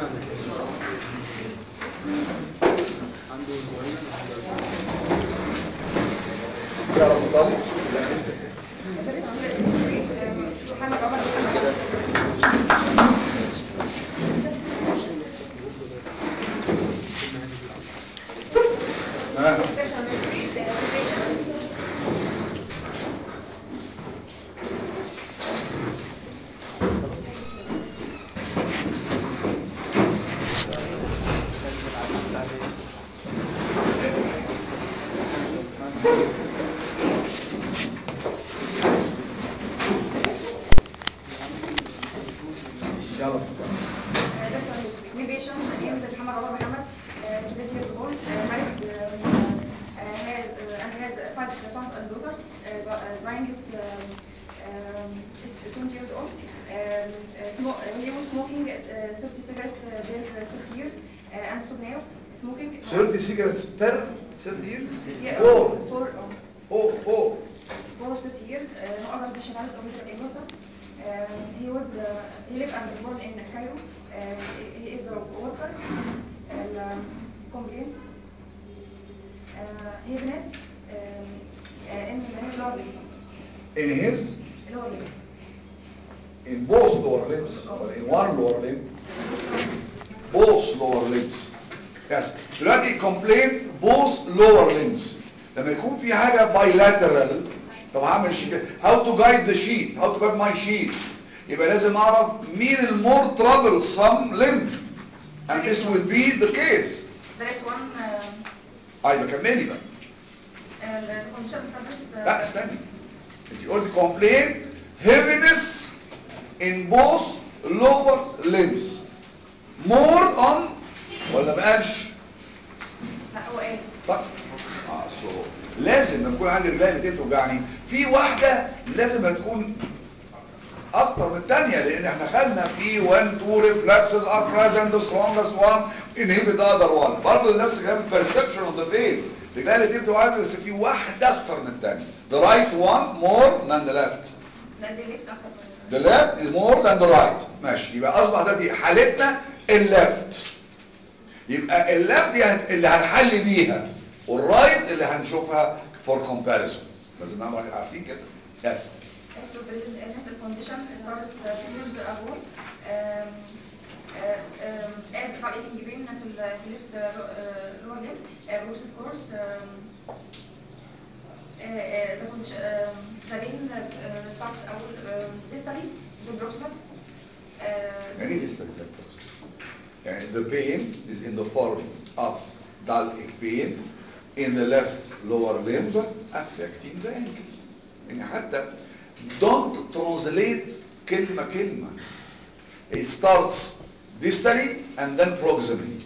يا رب طالب محمد عمر محمد ها يلا New patients named Muhammad Awar Muhammad, uh, 20 years old, uh, married, uh, uh, has, uh, and has five sons and daughters. Uh, uh, Brian is, uh, um, is 20 years old. Um, uh, smoke, uh, he was smoking uh, 30 cigarettes uh, there uh, 30 years uh, and stop now smoking. 30 cigarettes per 30 years? Yeah, Four. four, uh, Four, four. for 30 years. Uh, no other specialized officer in Malta. Uh, he was uh, he lived and born in Cairo. Uh, he is a worker and um, complaint. Uh, heaviness um, uh, in his lower limb. In his, Lower limb. in both lower limbs, or in one lower limb, both lower limbs. Yes. دلوقتي complaint both lower limbs. لما يكون في حاجة bilateral طب هعمل شيت how to guide the sheet how to guide my sheet يبقى لازم اعرف مين المور troublesome limb and this will be the case Direct one. Uh, اه يبقى كملي بقى uh, the condition established. Uh, لا استني انت قلت complaint heaviness in both lower limbs more on ولا ما قالش لا هو ايه؟ طب اه so لازم لما يكون عندي رجلين الاثنين توجعني في واحده لازم هتكون اكتر من الثانيه لان احنا خدنا في 1 2 reflexes are present the strongest one inhibit the other one برضه نفس الكلام perception of the pain رجلين الاثنين توجعني بس في واحده اكتر من الثانيه the right one more than the left لا دي ليفت اكتر من the left is more than the right ماشي يبقى اصبح ده في حالتنا الليفت يبقى الليفت دي هت- اللي هنحل بيها والرايت اللي هنشوفها for comparison لازم نعمل عارفين كده يس As to present illness condition starts uh, two years ago um, uh, um, as cardiac pain في ال في left uh, lower limb uh, was of course um, uh, uh, the condition um, the pain uh, starts أول um, distally the proximal uh, يعني ايه distance example يعني the pain is in the form of dull ache pain in the left lower limb affecting the ankle يعني حتى don't translate كلمة كلمة it starts distally and then proximally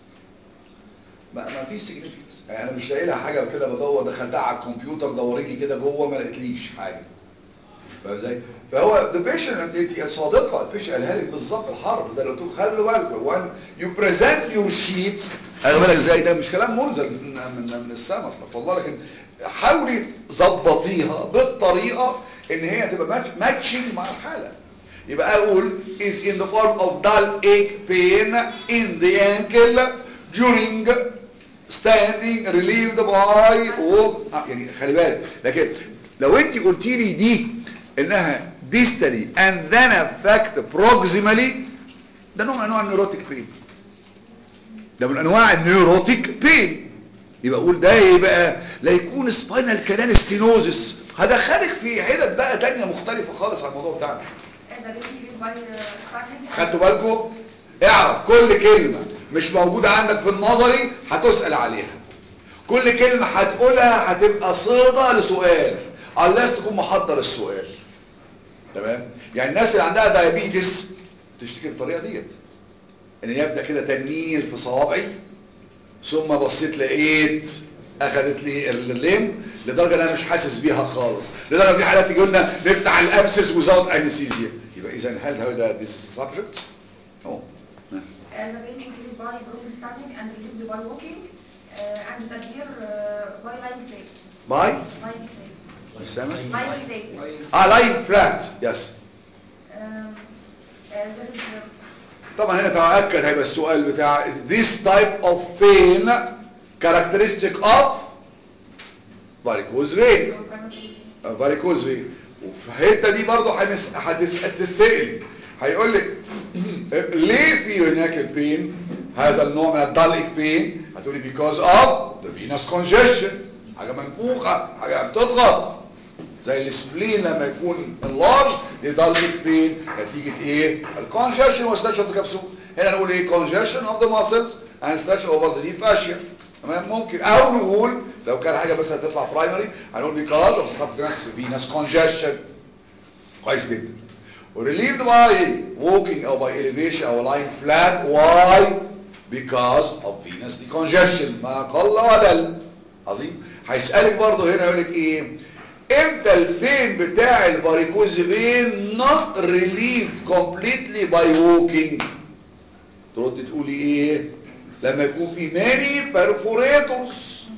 ما ما فيش significance يعني انا مش لاقي لها حاجه كده بدور دخلتها على الكمبيوتر دوري لي كده جوه ما لقيتليش حاجه فاهم ازاي فهو the patient انت انت صادقه البيشنت قالها لك بالظبط الحرف ده اللي قلت له خلوا بالكم وان يو بريزنت يور شيت خلي بالك ازاي ده مش كلام منزل من من, من السما استغفر الله لكن حاولي ظبطيها بالطريقه ان هي تبقى ماتشنج مع الحاله يبقى اقول is in the form of dull ache pain in the ankle during standing relieved by walk آه يعني خلي بالك لكن لو انت قلت لي دي انها distally and then affect proximally ده نوع من انواع النيوروتيك بين ده من انواع النيوروتيك بين يبقى اقول ده يبقى لا يكون سباينال كانال ستينوزس هدخلك في حتت بقى تانية مختلفة خالص عن الموضوع بتاعنا as a baby is by uh, starting خدتوا بالكم اعرف كل كلمة مش موجودة عندك في النظري هتسأل عليها كل كلمة هتقولها هتبقى صيغة لسؤال unless تكون محضر السؤال تمام يعني الناس اللي عندها دايابيتس تشتكي بالطريقة ديت ان يبدأ كده تنميل في صوابعي ثم بصيت لقيت اخذت لي الليم لدرجه انا مش حاسس بيها خالص لدرجه في حالات تيجي لنا نفتح الابسس وزاوت انستيزيا يبقى اذا هل هذا this subject no as a baby increased by broken starting and relieved by walking uh, and disappear uh, by lying flat باي lying flat مش سامع lying flat اه لاين فلات يس um, uh, there is uh, طبعا هنا تأكد هيبقى السؤال بتاع this type of pain characteristic of varicose vein varicose vein وفي الحته دي برضه هنس- هتس- هتتسأل هيقول لك ليه في هناك البين هذا النوع من الدالك بين هتقولي because of the venous congestion حاجه منفوخه حاجه بتضغط زي السبلين لما يكون اللارج يدالك بين نتيجه ايه الكونجشن وستاتش اوف ذا كبسول هنا نقول ايه congestion of the muscles and stretch over the deep fascia تمام ممكن او نقول لو كان حاجه بس هتطلع برايمري هنقول because of subcutaneous venous congestion كويس جدا relieved by walking او by elevation او lying flat why because of venous decongestion ما قل ودل عظيم هيسألك برضه هنا يقول لك ايه امتى البين بتاع الفاريكوز فين not relieved completely by walking ترد تقولي ايه لما يكون في many perforators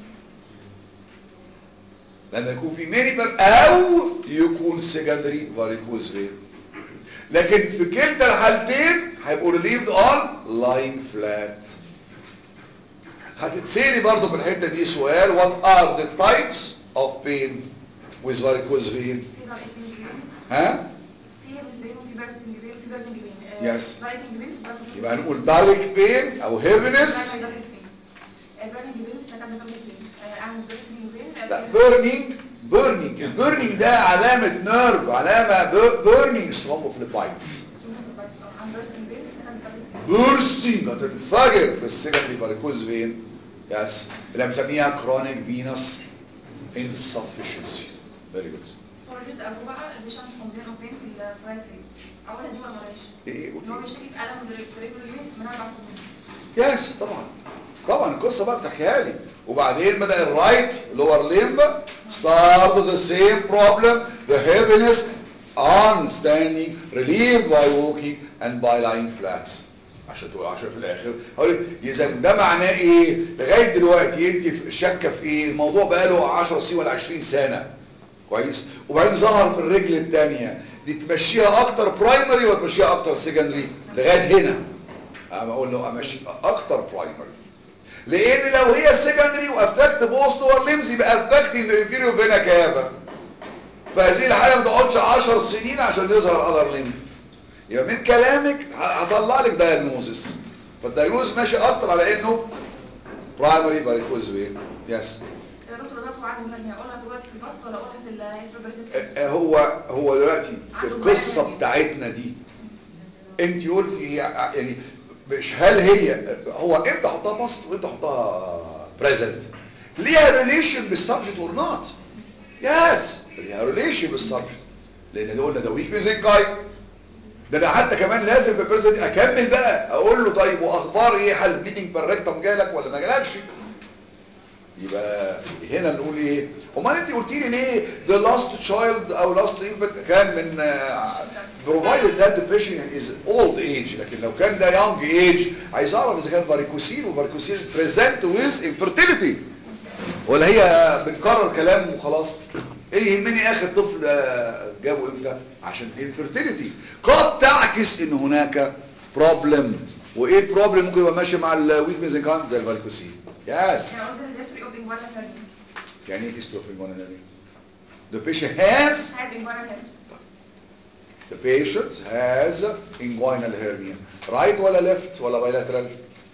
لما يكون في many per او يكون secondary varicose vein لكن في كلتا الحالتين هيبقوا relieved on lying flat هتتسالي برضو في الحتة دي سؤال what are the types of pain with varicose vein في ضغط البين ها في هيبس بين وفي بيرستنج بين وفي بيرنج بين Yes. ضغط بين يبقى هنقول direct pain او heaviness بيرنج بين سكند بين اعمل بيرستنج بين لا burning burning البيرنينج ده علامة نيرف علامة burning thrombophleboids عن بيرستنج بين سكند بين bursting هتنفجر في السكندري فاريكوز فين يس اللي بنسميها chronic venous insufficiency very good هو الجزء الرابع بقى البيشنت كومبلين اوف بين في الفرايز ريت اولها دي ولا معلش ايه ان هو قلت بيشتكي في الم من رجله اليمين من اربع سنين يس طبعا طبعا القصه بقى بتحكيها لي وبعدين بدا الرايت لور ليمب start the same problem the heaviness on standing relieved by walking and by lying flat عشان تقول عشان في الاخر هقول اذا ده معناه ايه لغايه دلوقتي انت شاكه في ايه الموضوع بقاله 10 سنين ولا 20 سنه كويس وبعدين ظهر في الرجل الثانيه دي تمشيها اكتر برايمري وتمشيها اكتر سكندري لغايه هنا انا بقول له امشي اكتر برايمري لان لو هي سكندري وافكت بوست ليمز يبقى افكت الانفيريو فينا كابا فهذه الحاله ما تقعدش 10 سنين عشان يظهر اذر ليمب يبقى من كلامك هطلع لك دايجنوزس فالدايجنوز ماشي اكتر على انه برايمري فاريكوز فين يس يا دكتور ده سؤال مهم اقولها دلوقتي في البسط ولا اقولها في الهيستروبريزنت هو هو دلوقتي في القصه بتاعتنا دي انت قلتي يعني مش هل هي هو امتى احطها باست وامتى احطها بريزنت ليها ريليشن بالسبجكت اور نوت يس ليها ريليشن بالسبجكت لان ده قلنا ده ويك ميزنكاي ده انا حتى كمان لازم في البريزنت اكمل بقى اقول له طيب واخبار ايه هل بليدنج بالريكتم جالك ولا ما جالكش يبقى هنا نقول ايه امال انت قلتي لي ليه the last child او last infant كان من uh, provided that the patient is old age لكن لو كان ده young age عايز اعرف اذا كان varicocele وvaricocele present with infertility ولا هي بنكرر كلام وخلاص ايه يهمني اخر طفل جابه امتى عشان infertility قد تعكس ان هناك problem وايه البروبلم ممكن يبقى ماشي مع الويك ميزنكايم زي الفاريكوسيل يس يعني قصدي history of inguinal hernia يعني ايه history of inguinal hernia the patient has has inguinal hernia the patient has inguinal hernia right ولا left ولا bilateral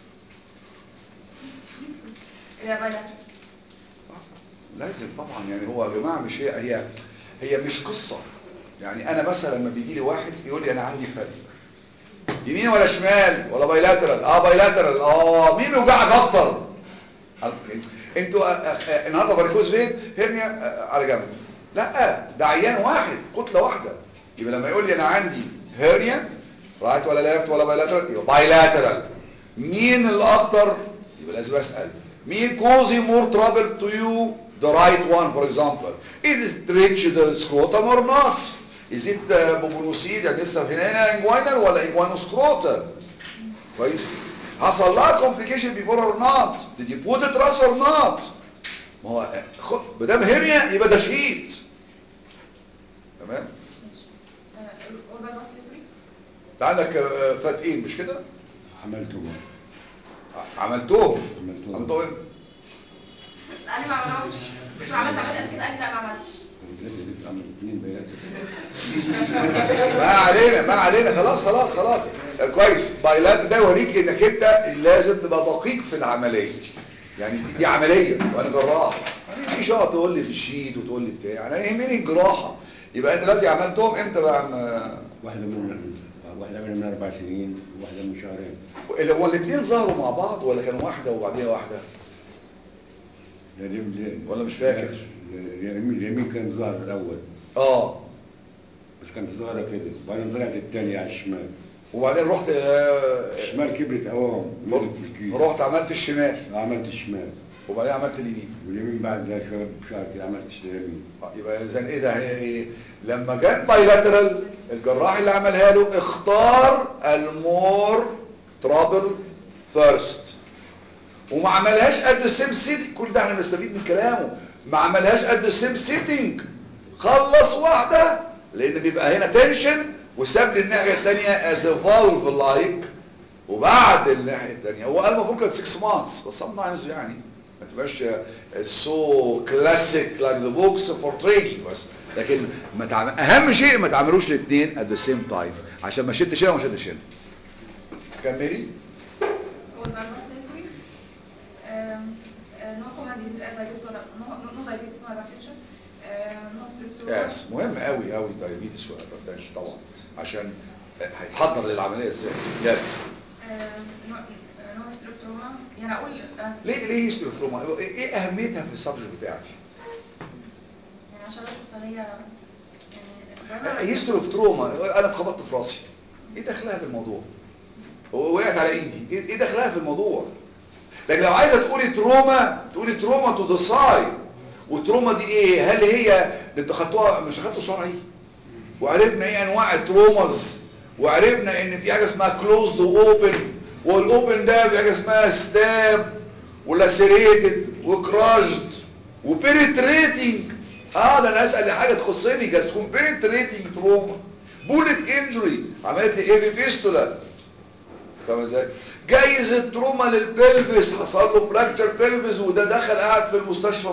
اللي هي bilateral لازم طبعا يعني هو يا جماعه مش هي هي هي مش قصه يعني انا مثلا لما بيجي لي واحد يقول لي انا عندي فرق يمين ولا شمال ولا بايلاترال اه بايلاترال اه مين بيوجعك اكتر انتوا النهارده فاريكوز فين هرنيا على جنب لا ده عيان واحد كتله واحده يبقى لما يقول لي انا عندي هرنيا رايت ولا ليفت ولا بايلاترال يبقى بايلاترال مين الاكتر يبقى لازم اسال مين causing more trouble to you the right one for example is it stretch the scrotum or not is it بوبونوسيد يعني لسه هنا انجوينال ولا انجوينو سكروتال كويس حصل لها complication before or not did you put it راس or not ما هو خد ما دام هريا يبقى ده شيت تمام قول بقى الباست history انت عندك آه، فتقين مش كده عملتهم عملتوهم عملتوهم. عملتوهم امتى؟ قال لي ما عملهمش بس عملت عملت قبل كده قال لي لا ما عملتش لازم اعمل اثنين بيات ما علينا ما علينا خلاص خلاص خلاص آه، كويس بايلاب ده يوريك انك انت لازم تبقى دقيق في العمليه يعني دي, دي عمليه وانا جراح يعني دي شقه تقول لي في الشيت وتقول لي بتاع انا يهمني الجراحه يبقى انت دلوقتي عملتهم امتى بقى يا عم واحدة من واحدة من من أربع سنين وواحدة من شهرين اللي هو الاثنين ظهروا مع بعض ولا كانوا واحده وبعديها واحده اليمين ولا مش فاكر؟ اليمين اليمين كان ظاهر الأول اه بس كانت ظاهرة كده وبعدين طلعت الثانية على الشمال وبعدين رحت آه، الشمال كبرت أوام رحت عملت الشمال عملت الشمال وبعدين عملت اليمين واليمين بعد ده شوية بشهر كده عملت اليمين آه، يبقى اذا ايه ده هي ايه لما جت بايلاترال الجراح اللي عملها له اختار المور ترابل فيرست وما عملهاش قد السيم سيتنج كل ده احنا بنستفيد من كلامه ما عملهاش قد السيم سيتنج خلص واحده لان بيبقى هنا تنشن وساب لي الناحيه الثانيه از فالف لايك وبعد الناحيه الثانيه هو قال المفروض كانت 6 مانثs بس sometimes يعني ما تبقاش سو كلاسيك لايك ذا بوكس فور تريننج بس لكن ما تعمل اهم شيء ما تعملوش الاثنين ات ذا سيم تايم عشان ما شدش هنا وما شدش هنا كملي والمعلومات history um, uh, no common disease as diabetes ولا no, no, no diabetes no hypertension uh, no streptococcus يس مهم قوي قوي الدايابيتس والهايبرتنشن طبعا عشان هيتحضر للعمليه ازاي يس uh, no, uh, no streptoma يعني اقول uh, ليه ليه هيستروفتروما ايه اهميتها في السبجكت بتاعتي يعني عشان اشوف هل هي يعني هيستروفتروما انا اتخبطت في راسي ايه دخلها بالموضوع وقعت على ايدي ايه إيه دخلها في الموضوع لكن لو عايزه تقولي تروما تقولي تروما تو ذا سايد والتروما دي ايه هل هي ده انتوا خدتوها مش خدتوا شرعي وعرفنا ايه انواع التروماز وعرفنا ان في حاجه اسمها كلوزد واوبن والاوبن ده في حاجه اسمها ستاب ولاسيريتد وكراجد وبيريتريتنج اه ده انا اسال حاجه تخصني جاست تكون بيريتريتنج تروما بولت انجري عملت لي ايه فيستولا فاهم ازاي جايز التروما للبلفس حصل له فراكتشر بلفس وده دخل قاعد في المستشفى